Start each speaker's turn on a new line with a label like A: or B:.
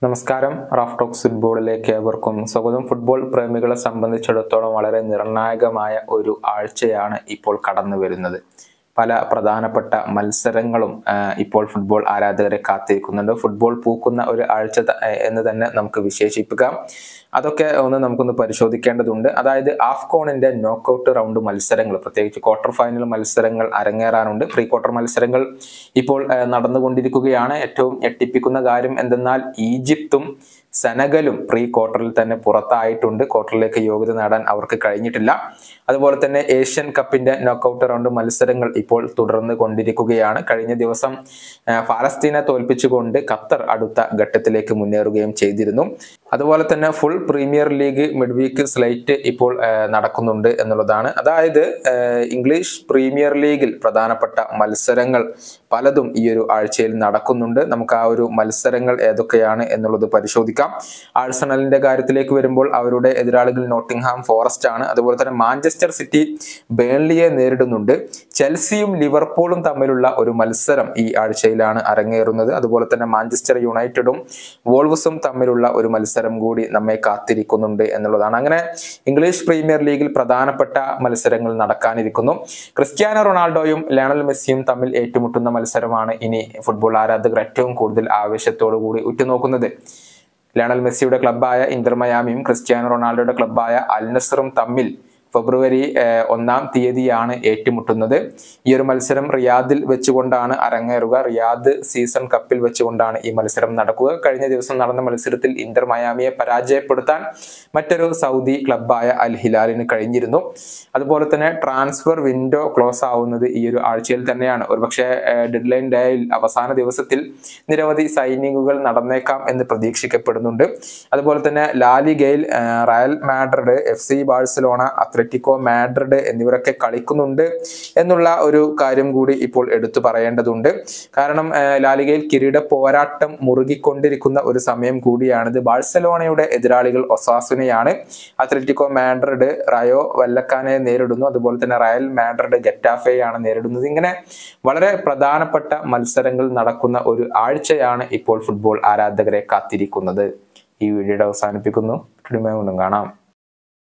A: നമസ്കാരം Raf talks ഫുട്ബോളിലേക്ക് ഏവർക്കും സ്വാഗതം ഫുട്ബോൾ പ്രേമികളെ സംബന്ധിച്ചിടത്തോളം വളരെ നിർണായകമായ ഒരു ആഴ്ചയാണ് ഇപ്പോൾ കടന്നു വരുന്നത് പല പ്രധാനപ്പെട്ട മത്സരങ്ങളും ആ, ഇപ്പോൾ ഫുട്ബോൾ ആരാധകരെ കാത്തിരിക്കുന്നുണ്ട് ഫുട്ബോൾ പൂക്കുന്ന ഒരു ആഴ്ച ത- എന്ന് തന്നെ നമുക്ക് വിശേഷിപ്പിക്കാം അതൊക്കെ ഒന്ന് നമുക്കൊന്ന് പരിശോധിക്കേണ്ടതുണ്ട് അതായത് ആഫ്കോണിന്റെ നോക്കൌട്ട് റൗണ്ട് മത്സരങ്ങൾ പ്രത്യേകിച്ച് ക്വാർട്ടർ ഫൈനൽ മത്സരങ്ങൾ അരങ്ങേറാനുണ്ട് പ്രീ ക്വാർട്ടർ മത്സരങ്ങൾ ഇപ്പോൾ ആ, നടന്നുകൊണ്ടിരിക്കുകയാണ് ഏറ്റവും ഞെട്ടിപ്പിക്കുന്ന കാര്യം എന്തെന്നാൽ ഈജിപ്തും സെനഗലും പ്രീ ക്വാർട്ടറിൽ തന്നെ പുറത്തായിട്ടുണ്ട് ക്വാർട്ടറിലേക്ക് യോഗ്യത നേടാൻ അവർക്ക് കഴിഞ്ഞിട്ടില്ല അതുപോലെ തന്നെ ഏഷ്യൻ കപ്പിന്റെ നോക്കൌട്ട് റൗണ്ട് മത്സരങ്ങൾ ഇപ്പോൾ തുടർന്ന് കൊണ്ടിരിക്കുകയാണ് കഴിഞ്ഞ ദിവസം ആ, ഫലസ്തീനെ തോൽപ്പിച്ചുകൊണ്ട് ഖത്തർ അടുത്ത ഘട്ടത്തിലേക്ക് മുന്നേറുകയും ചെയ്തിരുന്നു അതുപോലെ തന്നെ full premier league midweek slight ഇപ്പോൾ ആ, നടക്കുന്നുണ്ട് എന്നുള്ളതാണ് അതായത് ആ, ഇംഗ്ലീഷ് പ്രീമിയർ ലീഗിൽ പ്രധാനപ്പെട്ട മത്സരങ്ങൾ പലതും ഈ ഒരു ആഴ്ചയിൽ നടക്കുന്നുണ്ട് നമുക്ക് ആ ഒരു മത്സരങ്ങൾ ഏതൊക്കെയാണ് എന്നുള്ളത് പരിശോധിക്കാം ആഴ്സണലിന്റെ കാര്യത്തിലേക്ക് വരുമ്പോൾ അവരുടെ എതിരാളികൾ നോട്ടിംഗ്ഹാം ഫോറസ്റ്റ് ആണ് അതുപോലെ തന്നെ മാഞ്ചസ്റ്റർ സിറ്റി ബേൺലിയെ നേരിടുന്നുണ്ട് ചെൽസിയും ലിവർപൂളും തമ്മിലുള്ള ഒരു മത്സരം ഈ ആഴ്ചയിലാണ് അരങ്ങേറുന്നത് അതുപോലെ തന്നെ മാഞ്ചസ്റ്റർ യുണൈറ്റഡും വോൾവസും തമ്മിലുള്ള ഒരു മത്സരം കൂടി നമ്മെ കാത്തിരിക്കുന്നുണ്ട് എന്നുള്ളതാണ് അങ്ങനെ ഇംഗ്ലീഷ് പ്രീമിയർ ലീഗിൽ പ്രധാനപ്പെട്ട മത്സരങ്ങൾ നടക്കാനിരിക്കുന്നു ക്രിസ്ത്യാനോ റൊണാൾഡോയും ലയണൽ മെസ്സിയും തമ്മിൽ ഏറ്റുമുട്ടുന്ന മത്സരമാണ് ഇനി ഫുട്ബോൾ ആരാധകർ ഏറ്റവും കൂടുതൽ ആവേശത്തോടു കൂടി ഉറ്റുനോക്കുന്നത് ലയണൽ മെസ്സിയുടെ ക്ലബ്ബായ ഇന്റർ മയാമിയും ക്രിസ്ത്യാനോ റൊണാൾഡോയുടെ ക്ലബ്ബായ അൽ നസറും തമ്മിൽ ഫെബ്രുവരി ഏഹ്, ഒന്നാം തീയതിയാണ് ഏറ്റുമുട്ടുന്നത് ഈ ഒരു മത്സരം റിയാദിൽ വെച്ചുകൊണ്ടാണ് അരങ്ങേറുക റിയാദ് സീസൺ കപ്പിൽ വെച്ചുകൊണ്ടാണ് ഈ മത്സരം നടക്കുക കഴിഞ്ഞ ദിവസം നടന്ന മത്സരത്തിൽ ഇന്റർ മയാമിയെ പരാജയപ്പെടുത്താൻ മറ്റൊരു സൗദി ക്ലബ്ബായ അൽ ഹിലാലിന് കഴിഞ്ഞിരുന്നു അതുപോലെ തന്നെ ട്രാൻസ്ഫർ വിൻഡോ ക്ലോസ് ആവുന്നത് ഈ ഒരു ആഴ്ചയിൽ തന്നെയാണ് ഒരുപക്ഷെ ഡെഡ് ലൈൻ ഡേയിൽ അവസാന ദിവസത്തിൽ നിരവധി സൈനിങ്ങുകൾ നടന്നേക്കാം എന്ന് പ്രതീക്ഷിക്കപ്പെടുന്നുണ്ട് അതുപോലെ തന്നെ ലാലിഗയിൽ ആ, Real Madrid F C Barcelona Atletico Madrid എന്നിവരൊക്കെ കളിക്കുന്നുണ്ട് എന്നുള്ള ഒരു കാര്യം കൂടി ഇപ്പോൾ എടുത്തു പറയേണ്ടതുണ്ട് കാരണം ആ, ലാലിഗയിൽ കിരീട പോരാട്ടം മുറുകിക്കൊണ്ടിരിക്കുന്ന ഒരു സമയം കൂടിയാണിത് ബാഴ്സലോണയുടെ എതിരാളികൾ ഒസാസുനയാണ് അത്ലറ്റിക്കോ മാഡ്രിഡ് റയോ വല്ലക്കാനെ നേരിടുന്നു അതുപോലെ തന്നെ റയൽ മാഡ്രിഡ് ഗെറ്റാഫെയാണ് നേരിടുന്നത് ഇങ്ങനെ വളരെ പ്രധാനപ്പെട്ട മത്സരങ്ങൾ നടക്കുന്ന ഒരു ആഴ്ചയാണ് ഇപ്പോൾ ഫുട്ബോൾ ആരാധകരെ കാത്തിരിക്കുന്നത് ഈ വീഡിയോയുടെ അവസാനിപ്പിക്കുന്നു വീണ്ടും കാണാം